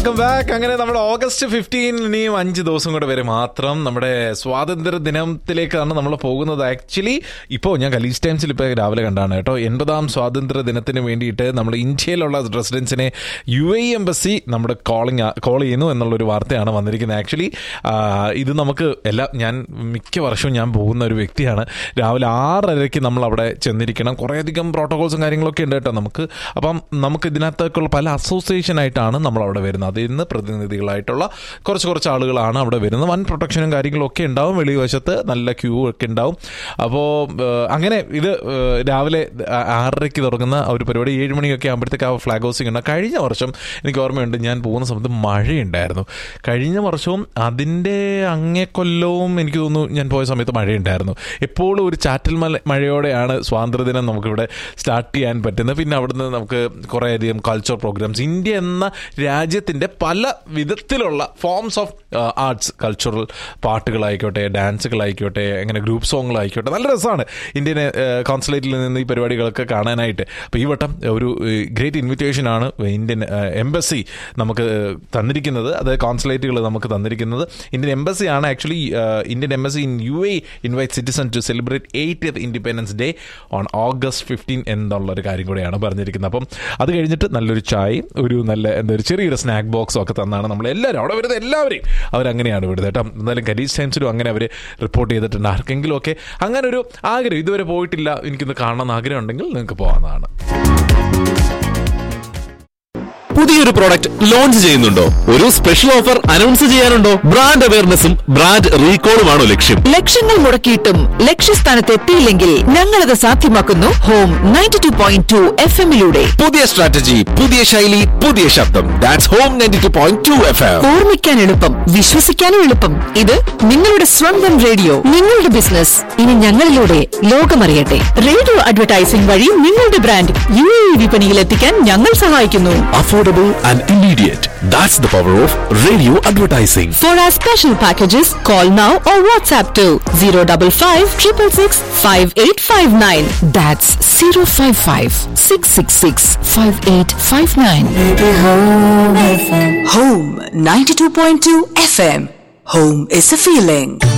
Welcome back അങ്ങനെ നമ്മുടെ August fifteen ഇനിയും അഞ്ച് ദിവസം കൂടെ വരെ മാത്രം നമ്മുടെ സ്വാതന്ത്ര്യ ദിനത്തിലേക്കാണ് നമ്മൾ പോകുന്നത് ആക്ച്വലി ഇപ്പോൾ ഞാൻ കലീസ് ടൈംസിൽ ഇപ്പോൾ രാവിലെ കണ്ടാണ് കേട്ടോ എൺപതാം സ്വാതന്ത്ര്യ ദിനത്തിന് വേണ്ടിയിട്ട് നമ്മുടെ ഇന്ത്യയിലുള്ള റെസിഡൻസിനെ യു എ എംബസി നമ്മുടെ കോളിംഗ് കോൾ ചെയ്യുന്നു എന്നുള്ളൊരു വാർത്തയാണ് വന്നിരിക്കുന്നത് ആക്ച്വലി ഇത് നമുക്ക് എല്ലാ ഞാൻ മിക്ക വർഷവും ഞാൻ പോകുന്ന ഒരു വ്യക്തിയാണ് രാവിലെ ആറരയ്ക്ക് നമ്മൾ അവിടെ ചെന്നിരിക്കണം കുറേയധികം പ്രോട്ടോകോൾസും കാര്യങ്ങളൊക്കെ ഉണ്ട് കേട്ടോ നമുക്ക് അപ്പം നമുക്ക് ഇതിനകത്തേക്കുള്ള പല അസോസിയേഷൻ ആയിട്ടാണ് നമ്മൾ അവിടെ വരുന്നത് അതിൽ നിന്ന് പ്രതിനിധികളായിട്ടുള്ള കുറച്ച് കുറച്ച് ആളുകളാണ് അവിടെ വരുന്നത് വൻ പ്രൊട്ടക്ഷനും കാര്യങ്ങളും ഒക്കെ ഉണ്ടാവും വെളിവശത്ത് നല്ല ക്യൂ ഒക്കെ ഉണ്ടാവും അപ്പോൾ അങ്ങനെ ഇത് ഏഹ്, രാവിലെ ആ- ആറരയ്ക്ക് തുടങ്ങുന്ന ആ ഒരു പരിപാടി ഏഴ് മണിയൊക്കെ ആകുമ്പോഴത്തേക്ക് ആ ഫ്ലാഗ് ഹൗസിംഗ് ഉണ്ട് കഴിഞ്ഞ വർഷം എനിക്ക് ഓർമ്മയുണ്ട് ഞാൻ പോകുന്ന സമയത്ത് മഴയുണ്ടായിരുന്നു കഴിഞ്ഞ വർഷവും അതിൻ്റെ അങ്ങേ കൊല്ലവും എനിക്ക് തോന്നുന്നു ഞാൻ പോയ സമയത്ത് മഴയുണ്ടായിരുന്നു എപ്പോഴും ഒരു ചാറ്റൽ മല മഴയോടെയാണ് സ്വാതന്ത്ര്യദിനം നമുക്കിവിടെ സ്റ്റാർട്ട് ചെയ്യാൻ പറ്റുന്നത് പിന്നെ അവിടുന്ന് നമുക്ക് കുറേയധികം കൾച്ചർ പ്രോഗ്രാംസ് ഇന്ത്യ എന്ന രാജ്യത്തിൻ്റെ പല വിധത്തിലുള്ള ഫോംസ് ഓഫ് ആർട്സ് കൾച്ചറൽ പാട്ടുകളായിക്കോട്ടെ ഡാൻസുകളായിക്കോട്ടെ അങ്ങനെ ഗ്രൂപ്പ് സോങ്ങുകളായിക്കോട്ടെ നല്ല രസമാണ് ഇന്ത്യൻ കോൺസുലേറ്റിൽ നിന്ന് ഈ പരിപാടികളൊക്കെ കാണാനായിട്ട് അപ്പോൾ ഈ വട്ടം ഒരു ഗ്രേറ്റ് ഇൻവിറ്റേഷൻ ആണ് ഇന്ത്യൻ എംബസി നമുക്ക് തന്നിരിക്കുന്നത് അത് കോൺസുലേറ്റുകൾ നമുക്ക് തന്നിരിക്കുന്നത് ഇന്ത്യൻ എംബസി ആണ് actually Indian embassy in U A invite citizen to celebrate eight independence day on August fifteen എന്നുള്ള ഒരു കാര്യം കൂടെയാണ് പറഞ്ഞിരിക്കുന്നത് അപ്പം അത് കഴിഞ്ഞിട്ട് നല്ലൊരു ചായയും ഒരു നല്ല എന്താ ഒരു ചെറിയൊരു സ്നാക്ക് ബോക്സും ഒക്കെ തന്നാണ് നമ്മൾ എല്ലാവരും അവിടെ വരുന്ന എല്ലാവരെയും അവരങ്ങനെയാണ് വിടുന്നത് കേട്ടോ എന്തായാലും കരീസ് ടൈംസിലും അങ്ങനെ അവർ റിപ്പോർട്ട് ചെയ്തിട്ടുണ്ട് ആർക്കെങ്കിലും ഒക്കെ അങ്ങനെ ഒരു ആഗ്രഹം ഇതുവരെ പോയിട്ടില്ല എനിക്കൊന്ന് കാണണമെന്ന് ആഗ്രഹം ഉണ്ടെങ്കിൽ നിങ്ങൾക്ക് പോകാവുന്നതാണ് പുതിയൊരു പ്രോഡക്റ്റ് ലോഞ്ച് ചെയ്യുന്നുണ്ടോ ഒരു സ്പെഷ്യൽ ഓഫർ അനൗൺസ് ചെയ്യാനുണ്ടോ ബ്രാൻഡ് അവയർനെസ്സും ബ്രാൻഡ് റീകോളുമാണോ ലക്ഷ്യം ലക്ഷങ്ങൾ മുടക്കിയിട്ടും ലക്ഷ്യസ്ഥാനത്ത് എത്തിയില്ലെങ്കിൽ ഞങ്ങളത് സാധ്യമാക്കുന്നു home ninety two point two F എമ്മിലൂടെ പുതിയ സ്ട്രാറ്റജി പുതിയ ശൈലി പുതിയ ശബ്ദം that's home ninety two point two F M ഓർമ്മിക്കാൻ എളുപ്പം വിശ്വസിക്കാനും എളുപ്പം ഇത് നിങ്ങളുടെ സ്വന്തം റേഡിയോ നിങ്ങളുടെ ബിസിനസ് ഇനി ഞങ്ങളിലൂടെ ലോകമറിയട്ടെ റേഡിയോ അഡ്വർടൈസിംഗ് വഴി നിങ്ങളുടെ ബ്രാൻഡ് യു എ വിപണിയിൽ എത്തിക്കാൻ ഞങ്ങൾ സഹായിക്കുന്നു affordable and immediate that's the power of radio advertising For our special packages, call now or WhatsApp to 055 666 5859. That's 055 666 5859. Home 92.2 FM. Home is a feeling.